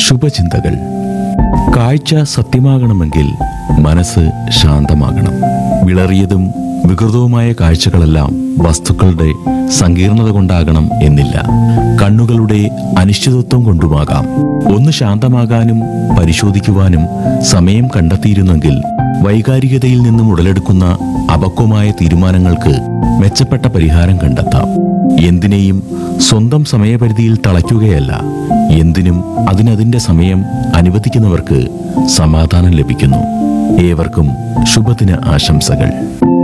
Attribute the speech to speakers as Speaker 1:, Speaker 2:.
Speaker 1: ശുഭചിന്തകൾ കാഴ്ച സത്യമാകണമെങ്കിൽ മനസ്സ് ശാന്തമാകണം വിളറിയതും വികൃതവുമായ കാഴ്ചകളെല്ലാം വസ്തുക്കളുടെ സങ്കീർണത കൊണ്ടാകണം എന്നില്ല കണ്ണുകളുടെ അനിശ്ചിതത്വം കൊണ്ടുമാകാം ഒന്ന് ശാന്തമാകാനും പരിശോധിക്കുവാനും സമയം കണ്ടെത്തിയിരുന്നെങ്കിൽ വൈകാരികതയിൽ നിന്നും ഉടലെടുക്കുന്ന അപക്വമായ തീരുമാനങ്ങൾക്ക് മെച്ചപ്പെട്ട പരിഹാരം കണ്ടെത്താം എന്തിനേയും സ്വന്തം സമയപരിധിയിൽ തളയ്ക്കുകയല്ല എന്തിനും അതിനതിന്റെ സമയം അനുവദിക്കുന്നവർക്ക് സമാധാനം ലഭിക്കുന്നു ഏവർക്കും ശുഭദിന ആശംസകൾ